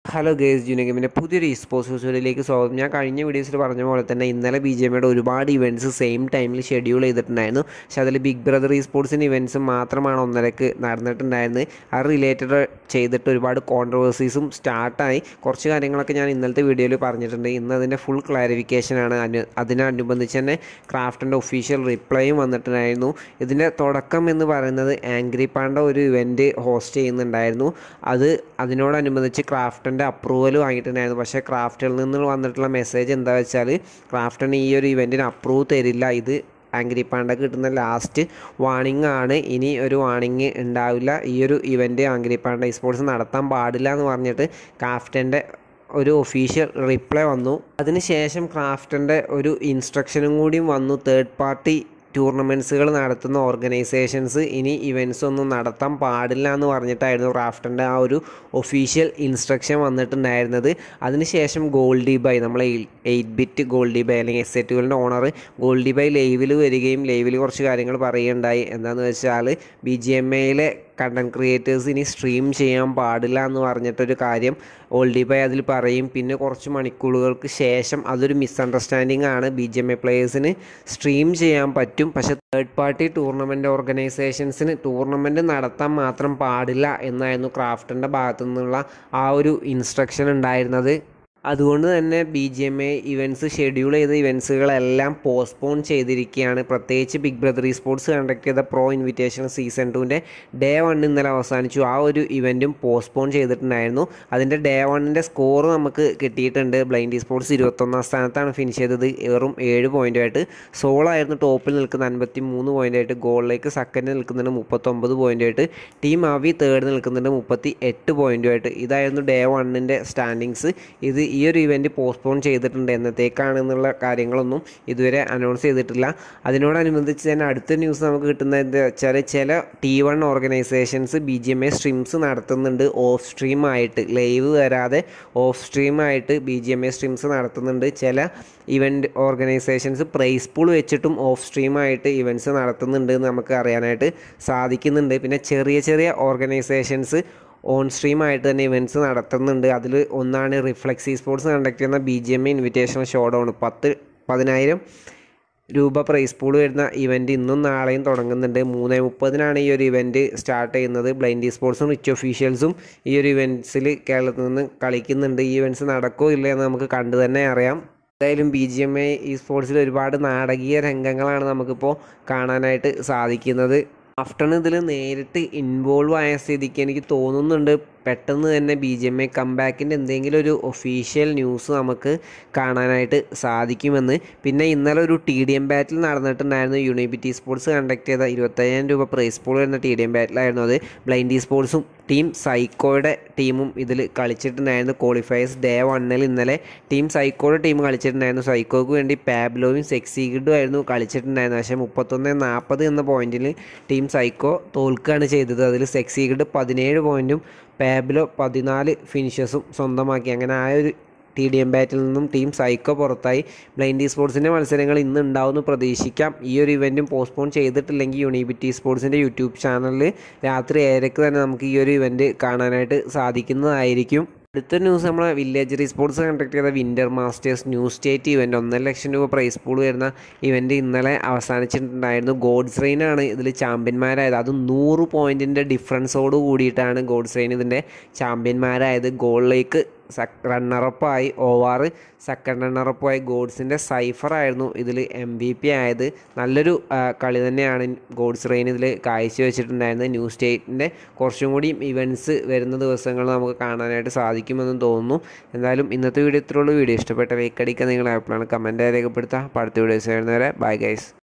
hello guys junior ഗെയിമിൻ്റെ പുതിയൊരു sports വീഡിയോയിലേക്ക് സ്വാഗതം ഞാൻ കഴിഞ്ഞ വീഡിയോസിൽ പറഞ്ഞ പോലെ തന്നെ ഇന്നലെ ബി ജെ എമ്മയുടെ ഒരുപാട് ഇവൻറ്റ്സ് സെയിം ടൈമിൽ ഷെഡ്യൂൾ ചെയ്തിട്ടുണ്ടായിരുന്നു പക്ഷേ അതിൽ ബിഗ് ബ്രദർ ഈ സ്പോർട്സിൻ്റെ ഇവൻറ്റ്സ് മാത്രമാണ് ഒന്നരക്ക് നടന്നിട്ടുണ്ടായിരുന്നത് അത് റിലേറ്റഡ് ചെയ്തിട്ട് ഒരുപാട് കോൺട്രവേഴ്സീസും സ്റ്റാർട്ടായി കുറച്ച് കാര്യങ്ങളൊക്കെ ഞാൻ ഇന്നലത്തെ വീഡിയോയിൽ പറഞ്ഞിട്ടുണ്ട് ഇന്ന് അതിൻ്റെ ഫുൾ ക്ലാരിഫിക്കേഷനാണ് അനു അതിനനുബന്ധിച്ച് തന്നെ ക്രാഫ്റ്റിൻ്റെ ഒഫീഷ്യൽ റിപ്ലൈയും വന്നിട്ടുണ്ടായിരുന്നു ഇതിൻ്റെ തുടക്കം എന്ന് പറയുന്നത് ആംഗ്രി പാണ്ട ഒരു ഇവൻറ്റ് ഹോസ്റ്റ് ചെയ്യുന്നുണ്ടായിരുന്നു അത് അതിനോടനുബന്ധിച്ച് ക്രാഫ്റ്റിൻ്റെ അപ്രൂവൽ വാങ്ങിയിട്ടുണ്ടായിരുന്നു പക്ഷേ ക്രാഫ്റ്റിൽ നിന്ന് വന്നിട്ടുള്ള മെസ്സേജ് എന്താ വെച്ചാൽ ക്രാഫ്റ്റിന് ഈ ഒരു ഇവൻറ്റിന് അപ്രൂവ് തരില്ല ഇത് ആംഗ്രി പാണ്ട കിട്ടുന്ന ലാസ്റ്റ് വാണിംഗ് ആണ് ഇനി ഒരു വാണിംഗ് ഉണ്ടാവില്ല ഈ ഒരു ഇവൻറ്റ് ആംഗ്രി പാണ്ട സ്പോർട്സ് നടത്താൻ പാടില്ല എന്ന് പറഞ്ഞിട്ട് ക്രാഫ്റ്റിൻ്റെ ഒരു ഒഫീഷ്യൽ റിപ്ലൈ വന്നു അതിനുശേഷം ക്രാഫ്റ്റിൻ്റെ ഒരു ഇൻസ്ട്രക്ഷനും കൂടിയും വന്നു തേർഡ് പാർട്ടി ടൂർണമെൻറ്റ്സുകൾ നടത്തുന്ന ഓർഗനൈസേഷൻസ് ഇനി ഇവൻറ്റ്സ് ഒന്നും നടത്താൻ പാടില്ല എന്ന് പറഞ്ഞിട്ടായിരുന്നു ക്രാഫ്റ്റിൻ്റെ ആ ഒരു ഒഫീഷ്യൽ ഇൻസ്ട്രക്ഷൻ വന്നിട്ടുണ്ടായിരുന്നത് അതിനുശേഷം ഗോൾഡി ബൈ നമ്മളെ എയ്റ്റ് ബിറ്റ് ഗോൾഡി ബൈ അല്ലെങ്കിൽ എസ് എ ടുവലിൻ്റെ ഓണർ ഗോൾഡി ബൈ ലൈവിൽ വരികയും ലൈവിൽ കുറച്ച് കാര്യങ്ങൾ പറയുകയുണ്ടായി എന്താണെന്ന് വെച്ചാൽ ബി ജി എം എയിലെ കണ്ടൻറ് ക്രിയേറ്റേഴ്സ് ഇനി സ്ട്രീം ചെയ്യാൻ പാടില്ല എന്ന് പറഞ്ഞിട്ടൊരു കാര്യം ഓൾഡി ബൈ അതിൽ പറയും പിന്നെ കുറച്ച് മണിക്കൂറുകൾക്ക് ശേഷം അതൊരു മിസ്അണ്ടർസ്റ്റാൻഡിങ് ആണ് ബി ജി എം എ പ്ലേയേഴ്സിന് സ്ട്രീം ചെയ്യാൻ പറ്റും പക്ഷെ തേർഡ് പാർട്ടി ടൂർണമെൻറ്റ് ഓർഗനൈസേഷൻസിന് ടൂർണമെൻറ്റ് നടത്താൻ മാത്രം പാടില്ല എന്നായിരുന്നു ക്രാഫ്റ്റിൻ്റെ ഭാഗത്തു നിന്നുള്ള ആ ഒരു ഇൻസ്ട്രക്ഷൻ ഉണ്ടായിരുന്നത് അതുകൊണ്ട് തന്നെ B G M A events schedule ചെയ്ത ഇവൻറ്റ്സുകളെല്ലാം പോസ്റ്റ്പോൺ ചെയ്തിരിക്കുകയാണ് പ്രത്യേകിച്ച് ബിഗ് ബ്രദർ ഈ സ്പോർട്സ് കണ്ടക്ട് ചെയ്ത പ്രോ ഇൻവിറ്റേഷൻ സീസൺ ടുവിൻ്റെ ഡേ വൺ ഇന്നലെ അവസാനിച്ചു ആ ഒരു ഇവൻറ്റും പോസ്റ്റ്പോൺ ചെയ്തിട്ടുണ്ടായിരുന്നു അതിൻ്റെ ഡേ വണ്ണിൻ്റെ സ്കോർ നമുക്ക് കിട്ടിയിട്ടുണ്ട് ബ്ലൈൻഡ് സ്പോർട്സ് ഇരുപത്തൊന്നാം സ്ഥാനത്താണ് ഫിനിഷ് ചെയ്തത് വെറും ഏഴ് പോയിൻ്റായിട്ട് സോളായിരുന്നു ടോപ്പിൽ നിൽക്കുന്ന അൻപത്തി മൂന്ന് പോയിൻ്റായിട്ട് ഗോളിലേക്ക് സെക്കൻഡ് നിൽക്കുന്നുണ്ട് മുപ്പത്തൊമ്പത് പോയിൻ്റായിട്ട് ടീം അവി തേർഡ് നിൽക്കുന്നുണ്ട് മുപ്പത്തി എട്ട് പോയിൻ്റുമായിട്ട് ഇതായിരുന്നു ഡേ വണ്ണിൻ്റെ സ്റ്റാൻഡിങ്സ് ഇത് ഈ ഒരു ഇവൻറ്റ് പോസ്റ്റ്പോൺ ചെയ്തിട്ടുണ്ട് എന്നത്തേക്കാണെന്നുള്ള കാര്യങ്ങളൊന്നും ഇതുവരെ അനൗൺസ് ചെയ്തിട്ടില്ല അതിനോടനുബന്ധിച്ച് തന്നെ അടുത്ത ന്യൂസ് നമുക്ക് കിട്ടുന്നത് എന്താ വെച്ചാൽ ചില T one organisations B G M A streams നടത്തുന്നുണ്ട് ഓഫ് സ്ട്രീം ആയിട്ട് ലൈവ് വരാതെ ഓഫ് സ്ട്രീം ആയിട്ട് B G M A streams നടത്തുന്നുണ്ട് ചില ഇവൻറ്റ് ഓർഗനൈസേഷൻസ് പ്രൈസ് പൂൾ വെച്ചിട്ടും ഓഫ് സ്ട്രീം ആയിട്ട് ഇവൻറ്റ്സ് നടത്തുന്നുണ്ട് എന്ന് നമുക്ക് അറിയാനായിട്ട് സാധിക്കുന്നുണ്ട് പിന്നെ ചെറിയ ചെറിയ ഓർഗനൈസേഷൻസ് ഓൺ സ്ട്രീം ആയിട്ട് തന്നെ ഇവൻറ്റ്സ് നടത്തുന്നുണ്ട് അതിൽ ഒന്നാണ് റിഫ്ലക്സി സ്പോർട്സ് കണ്ടക്ട് ചെയ്യുന്ന B G M A invitational showdown പത്ത് പതിനായിരം രൂപ പ്രൈസ് പൂൾ വരുന്ന ഇവൻറ്റ് ഇന്നും നാളെയും തുടങ്ങുന്നുണ്ട് മൂന്ന് മുപ്പതിനാണ് ഈ ഒരു ഇവൻറ്റ് സ്റ്റാർട്ട് ചെയ്യുന്നത് ബ്ലൈൻഡ് സ്പോർട്സും റിച്ച് ഒഫീഷ്യൽസും ഈ ഒരു ഇവൻറ്റ്സിൽ കേരളത്തിൽ നിന്ന് കളിക്കുന്നുണ്ട് ഈ ഇവൻറ്റ്സ് നടക്കുമോ ഇല്ല എന്ന് നമുക്ക് കണ്ടു തന്നെ അറിയാം എന്തായാലും ബി ജി എം എ ഈ സ്പോർട്സിൽ ഒരുപാട് നാടകീയ രംഗങ്ങളാണ് നമുക്കിപ്പോൾ കാണാനായിട്ട് സാധിക്കുന്നത് ആഫ്റ്റർ ഇതിൽ നേരിട്ട് ഇൻവോൾവ് ആയ സ്ഥിതിക്ക് എനിക്ക് തോന്നുന്നുണ്ട് പെട്ടെന്ന് തന്നെ ബി ജി എം എ കംബാക്കിൻ്റെ എന്തെങ്കിലും ഒരു ഒഫീഷ്യൽ ന്യൂസ് നമുക്ക് കാണാനായിട്ട് സാധിക്കുമെന്ന് പിന്നെ ഇന്നലെ ഒരു ടി ഡി എം ബാറ്റിൽ നടന്നിട്ടുണ്ടായിരുന്നു യൂണിബിറ്റി സ്പോർട്സ് കണ്ടക്ട് ചെയ്ത ഇരുപത്തയ്യായിരം രൂപ പ്രൈസ് പൂൾ വരുന്ന ടി ഡി എം ബാറ്റിലായിരുന്നു അത് ബ്ലൈൻഡി സ്പോർട്സും ടീം സൈക്കോയുടെ ടീമും ഇതിൽ കളിച്ചിട്ടുണ്ടായിരുന്നു ക്വാളിഫയേഴ്സ് ഡേ വണ്ണിൽ ഇന്നലെ ടീം സൈക്കോയുടെ ടീം കളിച്ചിട്ടുണ്ടായിരുന്നു സൈക്കോയ്ക്ക് വേണ്ടി പാബ്ലോയും സെക്സീഗിഡും ആയിരുന്നു കളിച്ചിട്ടുണ്ടായിരുന്നത് പക്ഷേ മുപ്പത്തൊന്ന് നാൽപ്പത് എന്ന പോയിന്റിൽ ടീം സൈക്കോ തോൽക്കുകയാണ് ചെയ്തത് അതിൽ സെക്സീഗിഡ് പതിനേഴ് പോയിന്റും പാബ്ലോ പതിനാല് ഫിനിഷസും സ്വന്തമാക്കി അങ്ങനെ ആ ഒരു ടി ഡി എം ബാറ്റിൽ നിന്നും ടീം സൈക്കോ പുറത്തായി ബ്ലൈൻഡ് സ്പോർട്സിൻ്റെ മത്സരങ്ങൾ ഇന്ന് ഉണ്ടാവുമെന്ന് പ്രതീക്ഷിക്കാം ഈ ഒരു ഇവൻറ്റും പോസ്റ്റ്പോൺ ചെയ്തിട്ടില്ലെങ്കിൽ യൂണിബിറ്റി സ്പോർട്സിൻ്റെ യൂട്യൂബ് ചാനലിൽ രാത്രി ഏഴരക്ക് തന്നെ നമുക്ക് ഈ ഒരു ഇവൻറ്റ് കാണാനായിട്ട് സാധിക്കുന്നതായിരിക്കും അടുത്ത ന്യൂസ് നമ്മളെ വില്ലേജ് സ്പോർട്സ് കണ്ടക്ട് ചെയ്ത winter masters new state event ഒന്നര ലക്ഷം രൂപ പ്രൈസ് പൂൾ വരുന്ന ഇവൻ്റ് ഇന്നലെ അവസാനിച്ചിട്ടുണ്ടായിരുന്നു ഗോഡ്സ് റെയിനാണ് ഇതിൽ ചാമ്പ്യന്മാരായത് അത് നൂറ് പോയിൻറ്റിൻ്റെ ഡിഫറൻസോട് കൂടിയിട്ടാണ് ഗോഡ്സ് റെയിൻ ഇതിൻ്റെ ചാമ്പ്യന്മാരായത് ഗോളിലേക്ക് റണ്ണറപ്പായി ഓവർ സെക്കൻഡ് റണ്ണറപ്പായി ഗോഡ്സിൻ്റെ സൈഫറായിരുന്നു ഇതിൽ എം വി പി ആയത് നല്ലൊരു കളി തന്നെയാണ് ഗോഡ്സ് റെയിൻ ഇതിൽ കാഴ്ചവെച്ചിട്ടുണ്ടായിരുന്നത് ന്യൂ സ്റ്റേറ്റിൻ്റെ കുറച്ചും കൂടി ഇവൻറ്റ്സ് വരുന്ന ദിവസങ്ങൾ നമുക്ക് കാണാനായിട്ട് സാധിക്കുമെന്ന് തോന്നുന്നു എന്തായാലും ഇന്നത്തെ വീഡിയോ ഇത്രയുള്ള വീഡിയോ ഇഷ്ടപ്പെട്ട ലൈക്ക് അടിക്കാൻ നിങ്ങൾ ആപ്പിളാണ് കമൻറ്റ് രേഖപ്പെടുത്തുക അപ്പോൾ അടുത്ത വീഡിയോസ് വരുന്നവരെ ബൈ ഗൈസ്